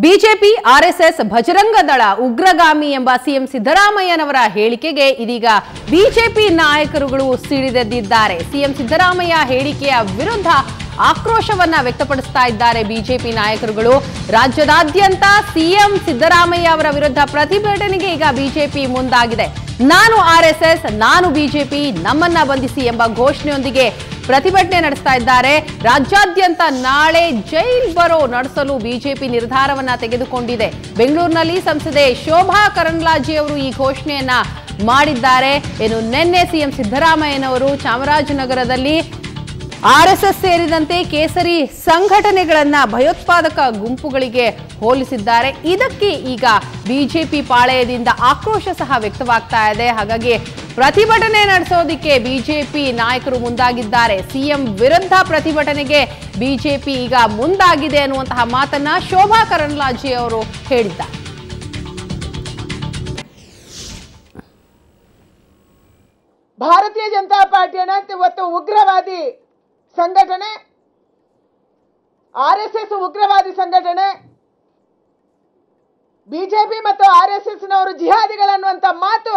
BJP RSS Bajrang ದಳ ಉಗ್ರಗಾಮಿ ಎಂಬ ಸಿಎಂ ಸಿದ್ದರಾಮಯ್ಯನವರ ಹೇಳಿಕೆಗೆ ಇದೀಗ ಬಿಜೆಪಿ ನಾಯಕರುಗಳು ಸಿಡಿದೆದ್ದಿದ್ದಾರೆ ಸಿಎಂ ಸಿದ್ದರಾಮಯ್ಯ ಹೇಳಿಕೆಯ ವಿರುದ್ಧ ಆಕ್ರೋಶವನ್ನ ವ್ಯಕ್ತಪಡಿಸ್ತಾ ಇದ್ದಾರೆ ಬಿಜೆಪಿ ನಾಯಕರುಗಳು ರಾಜ್ಯದಾದ್ಯಂತ ಸಿಎಂ ಸಿದ್ದರಾಮಯ್ಯ ಅವರ ವಿರುದ್ಧ ಪ್ರತಿಭಟನೆಗೆ ಈಗ ಬಿಜೆಪಿ ಮುಂದಾಗಿದೆ ನಾನು ಆರ್ಎಸ್ಎಸ್ ನಾನು ಬಿಜೆಪಿ ನಮ್ಮನ್ನ ಬಂಧಿಸಿ ಎಂಬ ಘೋಷಣೆಯೊಂದಿಗೆ ಪ್ರತಿಭಟನೆ ನಡೆಸ್ತಾ ಇದ್ದಾರೆ ರಾಜ್ಯಾದ್ಯಂತ ನಾಳೆ ಜೈಲ್ ಬರೋ ನಡೆಸಲು ಬಿಜೆಪಿ ನಿರ್ಧಾರವನ್ನ ತೆಗೆದುಕೊಂಡಿದೆ ಬೆಂಗಳೂರಿನಲ್ಲಿ ಸಂಸದೆ ಶೋಭಾ ಕರಂದ್ಲಾಜೆ ಅವರು ಈ ಘೋಷಣೆಯನ್ನ ಮಾಡಿದ್ದಾರೆ ಏನು ನಿನ್ನೆ ಸಿಎಂ ಸಿದ್ದರಾಮಯ್ಯನವರು ಚಾಮರಾಜನಗರದಲ್ಲಿ ಆರ್ಎಸ್ಎಸ್ ಸೇರಿದಂತೆ ಕೇಸರಿ ಸಂಘಟನೆಗಳನ್ನ ಭಯೋತ್ಪಾದಕ ಗುಂಪುಗಳಿಗೆ ಹೋಲಿಸಿದ್ದಾರೆ ಇದಕ್ಕೆ ಈಗ ಬಿಜೆಪಿ ಪಾಳೆಯದಿಂದ ಆಕ್ರೋಶ ಸಹ ವ್ಯಕ್ತವಾಗ್ತಾ ಇದೆ ಹಾಗಾಗಿ ಪ್ರತಿಭಟನೆ ನಡೆಸೋದಿಕ್ಕೆ ಬಿಜೆಪಿ ನಾಯಕರು ಮುಂದಾಗಿದ್ದಾರೆ ಸಿಎಂ ವಿರುದ್ಧ ಪ್ರತಿಭಟನೆಗೆ ಬಿಜೆಪಿ ಈಗ ಮುಂದಾಗಿದೆ ಅನ್ನುವಂತಹ ಮಾತನ್ನ ಶೋಭಾ ಕರಂದ್ಲಾಜೆ ಅವರು ಹೇಳಿದ್ದಾರೆ ಭಾರತೀಯ ಜನತಾ ಪಾರ್ಟಿಯನ್ನ ಇವತ್ತು ಉಗ್ರವಾದಿ ಸಂಘಟನೆ ಆರ್ ಎಸ್ ಎಸ್ ಉಗ್ರವಾದಿ ಸಂಘಟನೆ ಬಿಜೆಪಿ ಮತ್ತು ಆರ್ ಎಸ್ ಎಸ್ ನವರು ಜಿಹಾದಿಗಳನ್ನುವಂತ ಮಾತು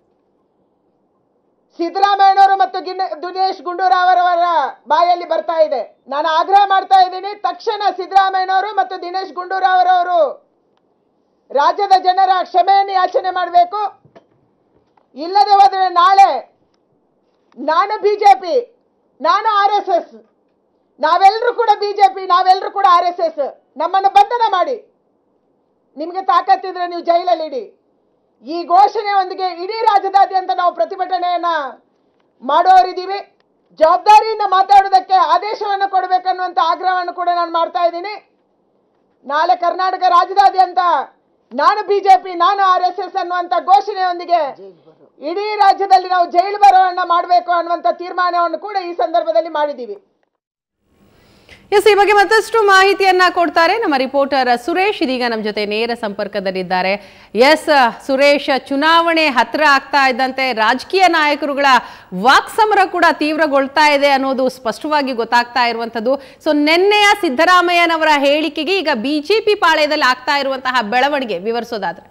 ಸಿದ್ದರಾಮಯ್ಯನವರು ಮತ್ತು ಗಿನ್ನ- ದಿನೇಶ್ ಗುಂಡೂರಾವ್ ಅವರ ಬಾಯಲ್ಲಿ ಬರ್ತಾ ಇದೆ ನಾನು ಆಗ್ರಹ ಮಾಡ್ತಾ ಇದ್ದೀನಿ ತಕ್ಷಣ ಸಿದ್ದರಾಮಯ್ಯನವರು ಮತ್ತು ದಿನೇಶ್ ಗುಂಡೂರಾವ್ ಅವರು ರಾಜ್ಯದ ಜನರ ಕ್ಷಮೆಯನ್ನು ಯಾಚನೆ ಮಾಡಬೇಕು ಇಲ್ಲದೆ ಹೋದರೆ ನಾಳೆ ನಾನು ಬಿಜೆಪಿ ನಾನು ಆರ್ ಎಸ್ ಎಸ್ ನಾವೆಲ್ಲರೂ ಕೂಡ ಬಿಜೆಪಿ ನಾವೆಲ್ಲರೂ ಕೂಡ ಆರ್ ಎಸ್ ಎಸ್ ನಮ್ಮನ್ನು ಬಂಧನ ಮಾಡಿ ನಿಮಗೆ ತಾಕತ್ತಿದ್ರೆ ನೀವು ಜೈಲಲ್ಲಿ ಇಡಿ ಈ ಘೋಷಣೆಯೊಂದಿಗೆ ಇಡೀ ರಾಜ್ಯದಾದ್ಯಂತ ನಾವು ಪ್ರತಿಭಟನೆಯನ್ನ ಮಾಡೋರಿದ್ದೀವಿ ಜವಾಬ್ದಾರಿಯಿಂದ ಮಾತಾಡೋದಕ್ಕೆ ಆದೇಶವನ್ನು ಕೊಡಬೇಕನ್ನುವಂಥ ಆಗ್ರಹವನ್ನು ಕೂಡ ನಾನು ಮಾಡ್ತಾ ಇದ್ದೀನಿ ನಾಳೆ ಕರ್ನಾಟಕ ರಾಜ್ಯದಾದ್ಯಂತ ನಾನು ಬಿಜೆಪಿ ನಾನು ಆರ್ ಎಸ್ ಎಸ್ ಅನ್ನುವಂಥ ಘೋಷಣೆಯೊಂದಿಗೆ ಇಡೀ ರಾಜ್ಯದಲ್ಲಿ ನಾವು ಜೈಲು ಬರೋವನ್ನ ಮಾಡಬೇಕು ಅನ್ನುವಂಥ ತೀರ್ಮಾನವನ್ನು ಕೂಡ ಈ ಸಂದರ್ಭದಲ್ಲಿ ಮಾಡಿದ್ದೀವಿ ಎಸ್ ಈ ಬಗ್ಗೆ ಮತ್ತಷ್ಟು ಮಾಹಿತಿಯನ್ನ ಕೊಡ್ತಾರೆ ನಮ್ಮ ರಿಪೋರ್ಟರ್ ಸುರೇಶ್ ಇದೀಗ ನಮ್ಮ ಜೊತೆ ನೇರ ಸಂಪರ್ಕದಲ್ಲಿದ್ದಾರೆ ಎಸ್ ಸುರೇಶ್ ಚುನಾವಣೆ ಹತ್ರ ಆಗ್ತಾ ಇದ್ದಂತೆ ರಾಜಕೀಯ ನಾಯಕರುಗಳ ವಾಕ್ಸಮರ ಕೂಡ ತೀವ್ರಗೊಳ್ತಾ ಇದೆ ಅನ್ನೋದು ಸ್ಪಷ್ಟವಾಗಿ ಗೊತ್ತಾಗ್ತಾ ಇರುವಂತದ್ದು ಸೊ ನಿನ್ನೆಯ ಸಿದ್ದರಾಮಯ್ಯನವರ ಹೇಳಿಕೆಗೆ ಈಗ ಬಿಜೆಪಿ ಪಾಳ್ಯದಲ್ಲಿ ಆಗ್ತಾ ಇರುವಂತಹ ಬೆಳವಣಿಗೆ ವಿವರಿಸೋದಾದ್ರೆ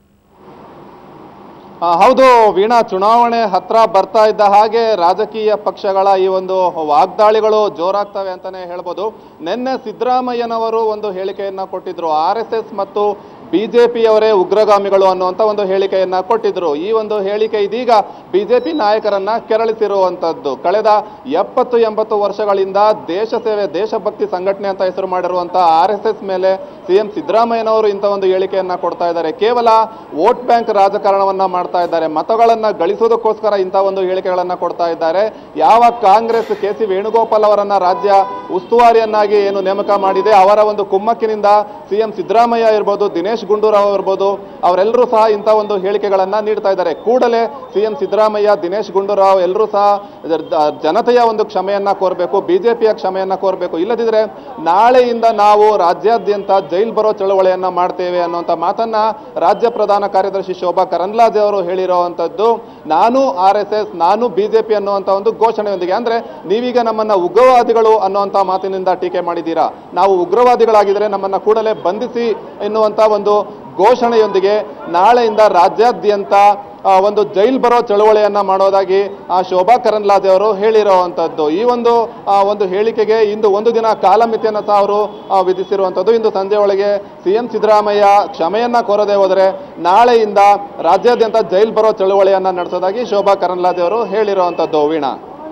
ಆ, ಹೌದು ವೀಣಾ ಚುನಾವಣೆ ಹತ್ರ ಬರ್ತಾ ಇದ್ದ ಹಾಗೆ ರಾಜಕೀಯ ಪಕ್ಷಗಳ ಈ ಒಂದು ವಾಗ್ದಾಳಿಗಳು ಜೋರಾಗ್ತವೆ ಅಂತಾನೆ ಹೇಳ್ಬೋದು ನಿನ್ನೆ ಸಿದ್ದರಾಮಯ್ಯನವರು ಒಂದು ಹೇಳಿಕೆಯನ್ನ ಕೊಟ್ಟಿದ್ರು ಆರ್ ಎಸ್ ಎಸ್ ಮತ್ತು ಬಿಜೆಪಿಯವರೇ ಉಗ್ರಗಾಮಿಗಳು ಅನ್ನುವಂಥ ಒಂದು ಹೇಳಿಕೆಯನ್ನ ಕೊಟ್ಟಿದ್ರು ಈ ಒಂದು ಹೇಳಿಕೆ ಇದೀಗ ಬಿಜೆಪಿ ನಾಯಕರನ್ನ ಕೆರಳಿಸಿರುವಂತದ್ದು ಕಳೆದ ಎಪ್ಪತ್ತು ಎಂಬತ್ತು ವರ್ಷಗಳಿಂದ ದೇಶ ಸೇವೆ ದೇಶಭಕ್ತಿ ಸಂಘಟನೆ ಅಂತ ಹೆಸರು ಮಾಡಿರುವಂತಹ ಆರ್ ಎಸ್ ಎಸ್ ಮೇಲೆ ಸಿಎಂ ಸಿದ್ದರಾಮಯ್ಯನವರು ಇಂಥ ಒಂದು ಹೇಳಿಕೆಯನ್ನ ಕೊಡ್ತಾ ಇದ್ದಾರೆ ಕೇವಲ ವೋಟ್ ಬ್ಯಾಂಕ್ ರಾಜಕಾರಣವನ್ನ ಮಾಡ್ತಾ ಇದ್ದಾರೆ ಮತಗಳನ್ನ ಗಳಿಸೋದಕ್ಕೋಸ್ಕರ ಇಂಥ ಒಂದು ಹೇಳಿಕೆಗಳನ್ನ ಕೊಡ್ತಾ ಇದ್ದಾರೆ ಯಾವ ಕಾಂಗ್ರೆಸ್ ಕೆ ಸಿ ವೇಣುಗೋಪಾಲ್ ಅವರನ್ನ ರಾಜ್ಯ ಉಸ್ತುವಾರಿಯನ್ನಾಗಿ ಏನು ನೇಮಕ ಮಾಡಿದೆ ಅವರ ಒಂದು ಕುಮ್ಮಕ್ಕಿನಿಂದ ಸಿಎಂ ಸಿದ್ದರಾಮಯ್ಯ ಇರ್ಬೋದು ದಿನೇಶ್ ಗುಂಡೂರಾವ್ ಇರ್ಬೋದು ಅವರೆಲ್ಲರೂ ಸಹ ಇಂಥ ಒಂದು ಹೇಳಿಕೆಗಳನ್ನ ನೀಡ್ತಾ ಇದ್ದಾರೆ ಕೂಡಲೇ ಸಿಎಂ ಸಿದ್ದರಾಮಯ್ಯ ದಿನೇಶ್ ಗುಂಡೂರಾವ್ ಎಲ್ಲರೂ ಸಹ ಜ- ಜನತೆಯ ಒಂದು ಕ್ಷಮೆಯನ್ನ ಕೋರಬೇಕು ಬಿಜೆಪಿಯ ಕ್ಷಮೆಯನ್ನ ಕೋರಬೇಕು ಇಲ್ಲದಿದ್ರೆ ನಾಳೆಯಿಂದ ನಾವು ರಾಜ್ಯಾದ್ಯಂತ ಜೈಲ್ ಬರೋ ಚಳವಳಿಯನ್ನ ಮಾಡ್ತೇವೆ ಅನ್ನುವಂಥ ಮಾತನ್ನ ರಾಜ್ಯ ಪ್ರಧಾನ ಕಾರ್ಯದರ್ಶಿ ಶೋಭಾ ಕರಂದ್ಲಾಜೆ ಅವರು ಹೇಳಿರುವಂತದ್ದು ನಾನು ಆರ್ ಎಸ್ ಎಸ್ ನಾನು ಬಿಜೆಪಿ ಅನ್ನುವಂಥ ಒಂದು ಘೋಷಣೆಯೊಂದಿಗೆ ಅಂದ್ರೆ ನೀವೀಗ ನಮ್ಮನ್ನ ಉಗ್ರವಾದಿಗಳು ಅನ್ನುವಂಥ ಮಾತಿನಿಂದ ಟೀಕೆ ಮಾಡಿದ್ದೀರಾ ನಾವು ಉಗ್ರವಾದಿಗಳಾಗಿದ್ರೆ ನಮ್ಮನ್ನ ಕೂಡಲೇ ಬಂಧಿಸಿ ಎನ್ನುವಂಥ ಒಂದು ಘೋಷಣೆಯೊಂದಿಗೆ ನಾಳೆಯಿಂದ ರಾಜ್ಯಾದ್ಯಂತ ಆ, ಒಂದು ಜೈಲ್ ಬರೋ ಚಳವಳಿಯನ್ನ ಮಾಡೋದಾಗಿ ಆ, ಶೋಭಾ ಕರಂದ್ಲಾಜೆ ಅವರು ಹೇಳಿರುವಂತದ್ದು ಈ ಒಂದು ಆ, ಒಂದು ಹೇಳಿಕೆಗೆ ಇಂದು ಒಂದು ದಿನ ಕಾಲಮಿತಿಯನ್ನು ಸಹ ಅವರು ಆ, ವಿಧಿಸಿರುವಂತದ್ದು ಇಂದು ಸಂಜೆ ಒಳಗೆ ಸಿಎಂ ಸಿದ್ದರಾಮಯ್ಯ ಕ್ಷಮೆಯನ್ನ ಕೋರದೆ ಹೋದರೆ ನಾಳೆಯಿಂದ ರಾಜ್ಯಾದ್ಯಂತ ಜೈಲ್ ಬರೋ ಚಳವಳಿಯನ್ನ ನಡೆಸೋದಾಗಿ ಶೋಭಾ ಕರಂದ್ಲಾಜೆ ಅವರು ಹೇಳಿರುವಂತದ್ದು Veena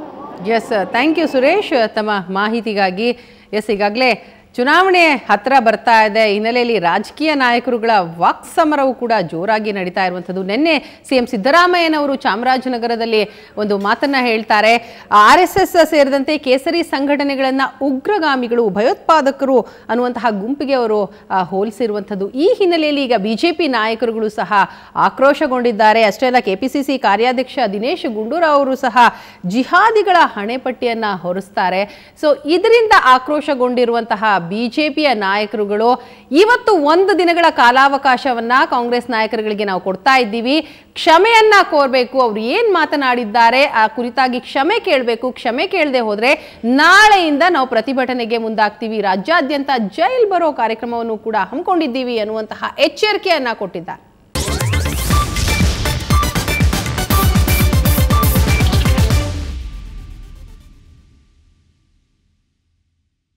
S thank you Suresh ತಮ್ಮ ಮಾಹಿತಿಗಾಗಿ ಎಸ್ ಈಗಾಗಲೇ ಚುನಾವಣೆ ಹತ್ರ ಬರ್ತಾ ಇದೆ ಹಿನ್ನೆಲೆಯಲ್ಲಿ ರಾಜಕೀಯ ನಾಯಕರುಗಳ ವಾಕ್ಸಮರವು ಕೂಡ ಜೋರಾಗಿ ನಡೀತಾ ಇರುವಂಥದ್ದು ನಿನ್ನೆ ಸಿ ಎಂ ಸಿದ್ದರಾಮಯ್ಯನವರು ಚಾಮರಾಜನಗರದಲ್ಲಿ ಒಂದು ಮಾತನ್ನ ಹೇಳ್ತಾರೆ ಆರ್ ಎಸ್ ಎಸ್ ಸೇರಿದಂತೆ ಕೇಸರಿ ಸಂಘಟನೆಗಳನ್ನ ಉಗ್ರಗಾಮಿಗಳು ಭಯೋತ್ಪಾದಕರು ಅನ್ನುವಂತಹ ಗುಂಪಿಗೆ ಅವರು ಆ, ಹೋಲಿಸಿರುವಂಥದ್ದು ಈ ಹಿನ್ನೆಲೆಯಲ್ಲಿ ಈಗ ಬಿಜೆಪಿ ನಾಯಕರುಗಳು ಸಹ ಆಕ್ರೋಶಗೊಂಡಿದ್ದಾರೆ ಅಷ್ಟೇ ಅಲ್ಲ ಕೆಪಿಸಿಸಿ ಕಾರ್ಯಾಧ್ಯಕ್ಷ ದಿನೇಶ್ ಗುಂಡೂರಾವ್ ಅವರು ಸಹ ಜಿಹಾದಿಗಳ ಹಣೆಪಟ್ಟಿಯನ್ನ ಹೊರಿಸ್ತಾರೆ ಸೊ ಇದರಿಂದ ಆಕ್ರೋಶಗೊಂಡಿರುವಂತಹ ಬಿಜೆಪಿಯ ನಾಯಕರುಗಳು ಇವತ್ತು ಒಂದು ದಿನಗಳ ಕಾಲಾವಕಾಶವನ್ನ ಕಾಂಗ್ರೆಸ್ ನಾಯಕರುಗಳಿಗೆ ನಾವು ಕೊಡ್ತಾ ಇದ್ದೀವಿ ಕ್ಷಮೆಯನ್ನ ಕೋರ್ಬೇಕು ಅವ್ರು ಏನ್ ಮಾತನಾಡಿದ್ದಾರೆ ಆ ಕುರಿತಾಗಿ ಕ್ಷಮೆ ಕೇಳಬೇಕು ಕ್ಷಮೆ ಕೇಳದೆ ಹೋದ್ರೆ ನಾಳೆಯಿಂದ ನಾವು ಪ್ರತಿಭಟನೆಗೆ ಮುಂದಾಗ್ತೀವಿ ರಾಜ್ಯಾದ್ಯಂತ ಜೈಲ್ ಬರೋ ಕಾರ್ಯಕ್ರಮವನ್ನು ಕೂಡ ಹಮ್ಮಿಕೊಂಡಿದ್ದೀವಿ ಅನ್ನುವಂತಹ ಎಚ್ಚರಿಕೆಯನ್ನ ಕೊಟ್ಟಿದ್ದಾರೆ